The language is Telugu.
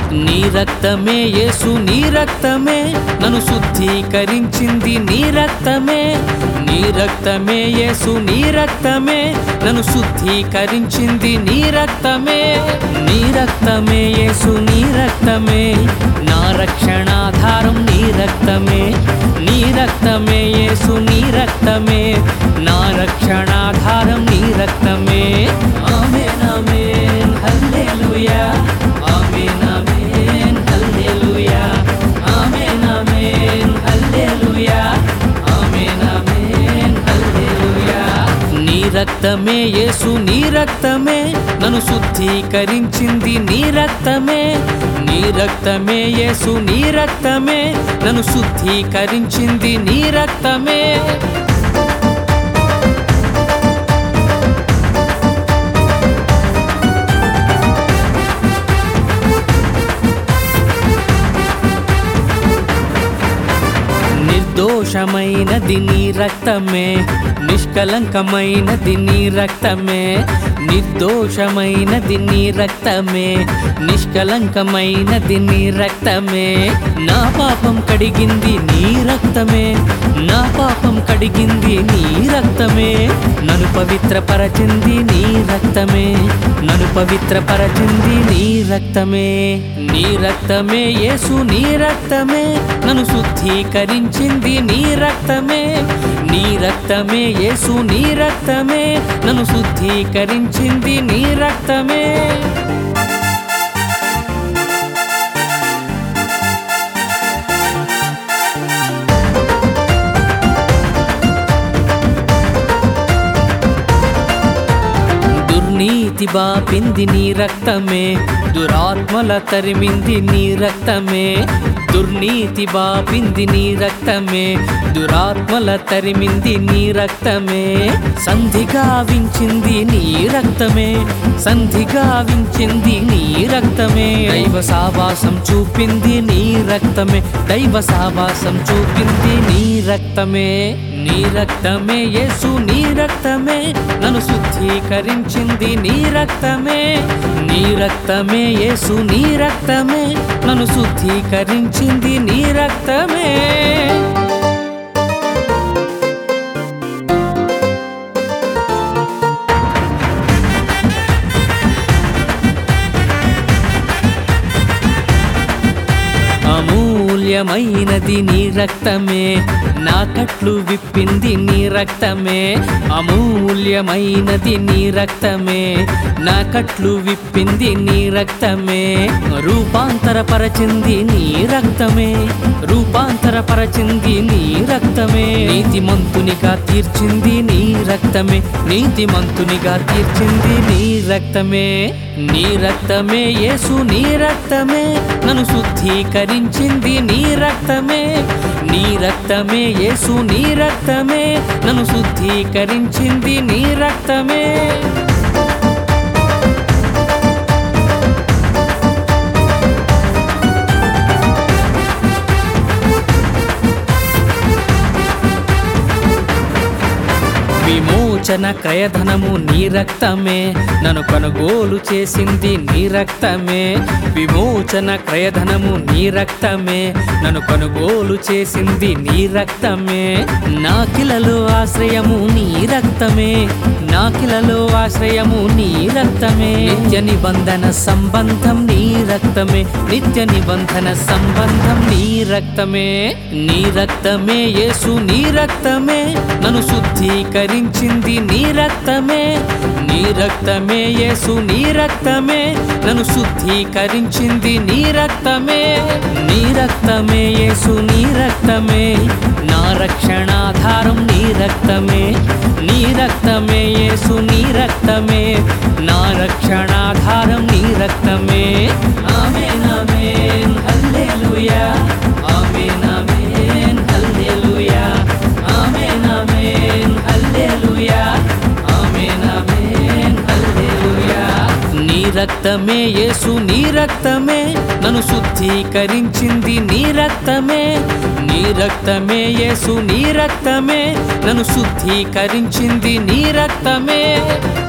నీ రక్తమే యేసు నీ రక్తమే నన్ను శుద్ధీకరించింది నీ రక్తమే నీ రక్తమే యేసు నీ రక్తమే నన్ను శుద్ధీకరించింది నీ రక్తమే నీ రక్తమే యేసు నీ రక్తమే నా రక్షణాధారం నీ రక్తమే నీ రక్తమే యేసు నీ రక్తమే నా రక్షణాధారం నీ రక్తమే ఆమేన్ ఆమేన్ హల్లెలూయా ఆమేన్ ఆమేన్ హల్లెలూయా ఆమేన్ ఆమేన్ హల్లెలూయా ఆమేన్ ఆమేన్ హల్లెలూయా నీ రక్తమే యేసు నీ రక్తమే నన్ను శుద్ధీకరించింది నీ రక్తమే నీ రక్తమే యేసు నీ రక్తమే నన్ను శుద్ధీకరించింది నీ రక్తమే నిర్దోషమైనది నీ రక్తమే నిష్కలంకమైనది నీ రక్తమే నిర్దోషమైనది నీ రక్తమే నిష్కలంకమైనది నీ రక్తమే నా పాపం కడిగింది నీ రక్తమే నా పాపం కడిగింది నీ రక్తమే నన్ను పవిత్రపరచింది నీ రక్తమే నన్ను పవిత్రపరచింది నీ రక్తమే నీ రక్తమే యేసు నీ రక్తమే నన్ను శుద్ధీకరించింది నీ రక్తమే నీ రక్తమే యేసు నీ రక్తమే నన్ను శుద్ధీకరించింది నీ రక్తమే దుర్నీతి బాపింది నీ రక్తమే దురాత్మల తరిమింది నీ రక్తమే దుర్నీతి బాపింది నీ రక్తమే దురాత్మల తరిమింది నీ రక్తమే సంధి గావించింది నీ రక్తమే సంధి గావించింది నీ రక్తమే దైవ సావాసం చూపింది నీ రక్తమే దైవ సావాసం చూపింది నీ రక్తమే నీ రక్తమే యేసు నీ రక్తమే నన్ను శుద్ధీకరించింది నీ రక్తమే నీ రక్తమే యేసు నీ రక్తమే నన్ను శుద్ధీకరించింది నీ రక్తమే అమూల్యమైనది నీ రక్తమే నా కట్లు విప్పింది నీ రక్తమే అమూల్యమైనది నీ రక్తమే నా కట్లు విప్పింది నీ రక్తమే రూపాంతరపరచింది నీ రక్తమే రూపాంతరపరచింది నీ రక్తమే నీతిమంతునిగా తీర్చింది నీ రక్తమే నీతిమంతునిగా తీర్చింది నీ రక్తమే నీ రక్తమే యేసు నీ రక్తమే నన్ను శుద్ధీకరించింది నీ రక్తమే నీ రక్తమే యేసు నీ రక్తమే నన్ను శుద్ధీకరించింది నీ రక్తమే విమోచన క్రయధనము నీ రక్తమే నన్ను కొనుగోలు చేసింది నీ రక్తమే విమోచన క్రయధనము నీ రక్తమే నన్ను కొనుగోలు చేసింది నీ రక్తమే నాకిలలో ఆశ్రయము నీ రక్తమే నాకిలలో ఆశ్రయము నీ రక్తమే నిత్య నిబంధన సంబంధం నీ రక్తమే నిత్య నిబంధన సంబంధం నీ రక్తమే నీ రక్తమే యేసు నీ రక్తమే నన్ను శుద్ధీకరించింది నీ రక్తమే నీ రక్తమే యేసు నీ రక్తమే నన్ను శుద్ధీకరించింది నీ రక్తమే నీ రక్తమే యేసు నీ రక్తమే నా రక్షణాధారం నీ రక్తమే నీ రక్తమే యేసు నీ రక్తమే నా రక్షణాధారం నీ రక్తమే ఆమేన్ ఆమేన్ హల్లెలూయా ఆమేన్ ఆమేన్ హల్లెలూయా ఆమేన్ ఆమేన్ హల్లెలూయా ఆమేన్ ఆమేన్ హల్లెలూయా నీ రక్తమే యేసు నీ రక్తమే నన్ను శుద్ధీకరించింది నీ రక్తమే నీ రక్తమే యేసు నీ రక్తమే నన్ను శుద్ధీకరించింది నీ రక్తమే